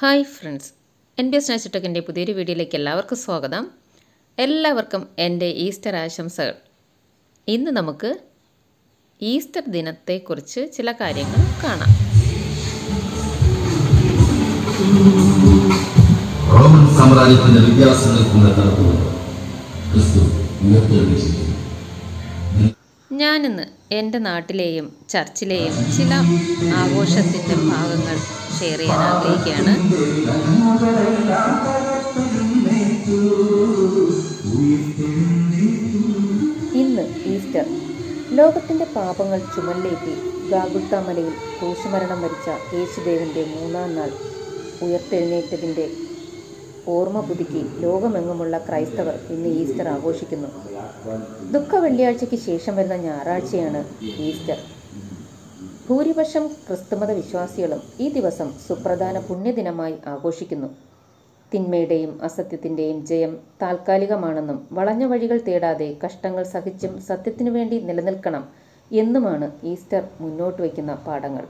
hi friends N B S നാച്ചുടെക്കിൻ്റെ പുതിയൊരു വീഡിയോയിലേക്ക് എല്ലാവർക്കും സ്വാഗതം എല്ലാവർക്കും എൻ്റെ ഈസ്റ്റർ ആശംസകൾ ഇന്ന് നമുക്ക് ഈസ്റ്റർ ദിനത്തെക്കുറിച്ച് ചില കാര്യങ്ങൾ കാണാം റോമൻ സാമ്രാജ്യത്തിന്റെ വിദ്യാസം നിൽക്കുന്ന തലത്തുകൊണ്ട് ക്രിസ്തു ഉയർത്തെഴുന്നേറ്റിരിക്കുന്നു ഞാനിന്ന് എൻ്റെ നാട്ടിലെയും ചർച്ചിലെയും ചില ആഘോഷത്തിൻ്റെ ഭാഗങ്ങൾ ഷെയർ ചെയ്യാൻ ആഗ്രഹിക്കുകയാണ് ഇന്ന് ഈസ്റ്റർ ലോകത്തിൻ്റെ പാപങ്ങൾ ചുമലിലേറ്റി ഗാഗുൽത്താമലയിൽ ക്രൂശുമരണം വരിച്ച യേശുദേവൻ്റെ മൂന്നാം നാൾ ഉയർത്തെഴുന്നേറ്റതിൻ്റെ ഓർമ്മ പുതുക്കി ലോകമെങ്ങുമുള്ള ക്രൈസ്തവർ ഇന്ന് ഈസ്റ്റർ ആഘോഷിക്കുന്നു ദുഃഖ വെള്ളിയാഴ്ചയ്ക്ക് ശേഷം വരുന്ന ഞായറാഴ്ചയാണ് ഈസ്റ്റർ ഭൂരിപക്ഷം ക്രിസ്തുമത വിശ്വാസികളും ഈ ദിവസം സുപ്രധാന പുണ്യദിനമായി ആഘോഷിക്കുന്നു തിന്മയുടെയും അസത്യത്തിൻ്റെയും ജയം താൽക്കാലികമാണെന്നും വളഞ്ഞ വഴികൾ തേടാതെ കഷ്ടങ്ങൾ സഹിച്ചും സത്യത്തിനു വേണ്ടി നിലനിൽക്കണം എന്നുമാണ് ഈസ്റ്റർ മുന്നോട്ട് വയ്ക്കുന്ന പാഠങ്ങൾ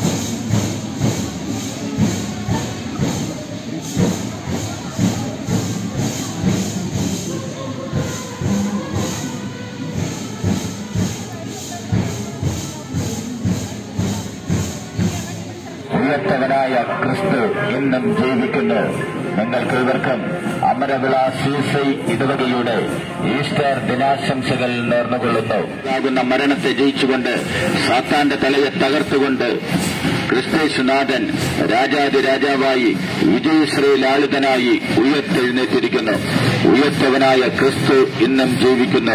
ഉയർത്തവനായ ക്രിസ്തു ഇന്നും ജീവിക്കുന്നു നിങ്ങൾക്ക് ഇവർക്കും അമരവിള സൂസൈ ഇടവകയുടെ ഈസ്റ്റർ ദിനാശംസകൾ നേർന്നുകൊള്ളുന്നു ആകുന്ന മരണത്തെ ജയിച്ചുകൊണ്ട് സാത്താന്റെ തലയെ തകർത്തുകൊണ്ട് ക്രിസ്തേശുനാഥൻ രാജാതി രാജാവായി വിജയശ്രീ ലാളിതനായി ഉയർത്തെഴുന്നേറ്റിരിക്കുന്നു ഉയർത്തവനായ ക്രിസ്തു ഇന്നും ജീവിക്കുന്നു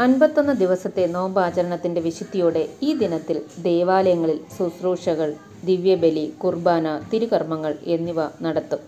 അൻപത്തൊന്ന് ദിവസത്തെ നോമ്പാചരണത്തിൻ്റെ വിശുദ്ധിയോടെ ഈ ദിനത്തിൽ ദേവാലയങ്ങളിൽ ശുശ്രൂഷകൾ ദിവ്യബലി കുർബാന തിരുകർമ്മങ്ങൾ എന്നിവ നടത്തും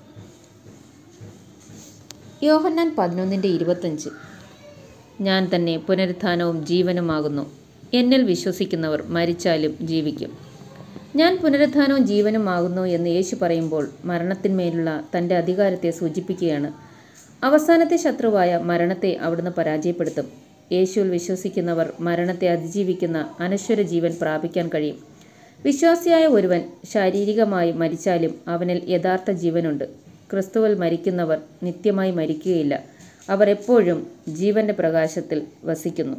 യോഹന്നാൻ പതിനൊന്നിൻ്റെ ഇരുപത്തഞ്ച് ഞാൻ തന്നെ പുനരുത്ഥാനവും ജീവനുമാകുന്നു എന്നിൽ വിശ്വസിക്കുന്നവർ മരിച്ചാലും ജീവിക്കും ഞാൻ പുനരുത്ഥാനവും ജീവനുമാകുന്നു എന്ന് യേശു പറയുമ്പോൾ മരണത്തിന്മേലുള്ള തൻ്റെ അധികാരത്തെ സൂചിപ്പിക്കുകയാണ് അവസാനത്തെ ശത്രുവായ മരണത്തെ അവിടുന്ന് പരാജയപ്പെടുത്തും യേശുവിൽ വിശ്വസിക്കുന്നവർ മരണത്തെ അതിജീവിക്കുന്ന അനശ്വര ജീവൻ പ്രാപിക്കാൻ കഴിയും വിശ്വാസിയായ ഒരുവൻ ശാരീരികമായി മരിച്ചാലും അവനിൽ യഥാർത്ഥ ജീവനുണ്ട് ക്രിസ്തുവിൽ മരിക്കുന്നവർ നിത്യമായി മരിക്കുകയില്ല അവർ എപ്പോഴും ജീവന്റെ പ്രകാശത്തിൽ വസിക്കുന്നു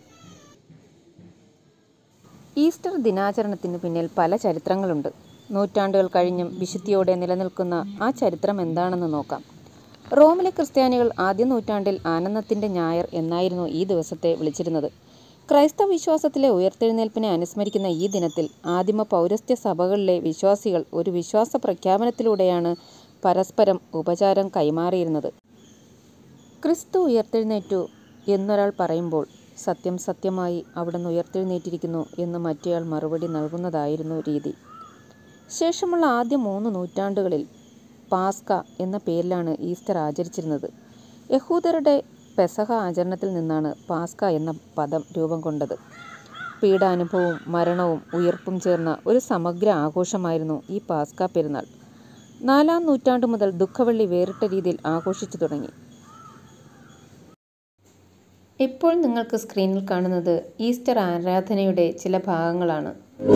ഈസ്റ്റർ ദിനാചരണത്തിന് പിന്നിൽ പല ചരിത്രങ്ങളുണ്ട് നൂറ്റാണ്ടുകൾ കഴിഞ്ഞും വിശുദ്ധിയോടെ നിലനിൽക്കുന്ന ആ ചരിത്രം എന്താണെന്ന് നോക്കാം റോമിലെ ക്രിസ്ത്യാനികൾ ആദ്യ നൂറ്റാണ്ടിൽ ആനന്ദത്തിൻ്റെ ഞായർ എന്നായിരുന്നു ഈ ദിവസത്തെ വിളിച്ചിരുന്നത് ക്രൈസ്തവ വിശ്വാസത്തിലെ ഉയർത്തെഴുന്നേൽപ്പിനെ അനുസ്മരിക്കുന്ന ഈ ദിനത്തിൽ ആദിമ പൗരസ്ത്യ സഭകളിലെ വിശ്വാസികൾ ഒരു വിശ്വാസ പ്രഖ്യാപനത്തിലൂടെയാണ് പരസ്പരം ഉപചാരം കൈമാറിയിരുന്നത് ക്രിസ്തു ഉയർത്തെഴുന്നേറ്റു എന്നൊരാൾ പറയുമ്പോൾ സത്യം സത്യമായി അവിടുന്ന് ഉയർത്തെഴുന്നേറ്റിരിക്കുന്നു എന്ന് മറ്റേയാൾ മറുപടി നൽകുന്നതായിരുന്നു രീതി ശേഷമുള്ള ആദ്യ മൂന്ന് നൂറ്റാണ്ടുകളിൽ പാസ്ക എന്ന പേരിലാണ് ഈസ്റ്റർ ആചരിച്ചിരുന്നത് യഹൂദരുടെ പെസഹ ആചരണത്തിൽ നിന്നാണ് പാസ്ക എന്ന പദം രൂപം കൊണ്ടത് പീഡാനുഭവവും മരണവും ഉയർപ്പും ചേർന്ന ഒരു സമഗ്ര ആഘോഷമായിരുന്നു ഈ പാസ്ക പെരുന്നാൾ നാലാം നൂറ്റാണ്ട് മുതൽ ദുഃഖവെള്ളി വേറിട്ട രീതിയിൽ ആഘോഷിച്ചു തുടങ്ങി ഇപ്പോൾ നിങ്ങൾക്ക് സ്ക്രീനിൽ കാണുന്നത് ഈസ്റ്റർ ആരാധനയുടെ ചില ഭാഗങ്ങളാണ്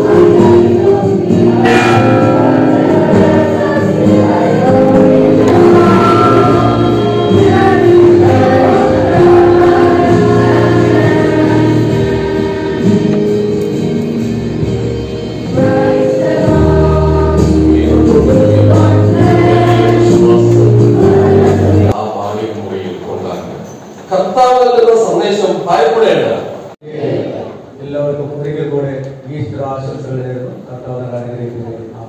ആ ഭാഗ്യം മുറിയിൽ കൊണ്ടാക്കുക കർത്താവ് നൽകുന്ന സന്ദേശം ഭയപ്പെടേണ്ട എല്ലാവർക്കും ഒരിക്കൽ കൂടെ ഈസ്റ്റർ ആശംസകൾ നേരുന്നു കർത്താവിനെ അനുഗ്രഹിക്കുന്നു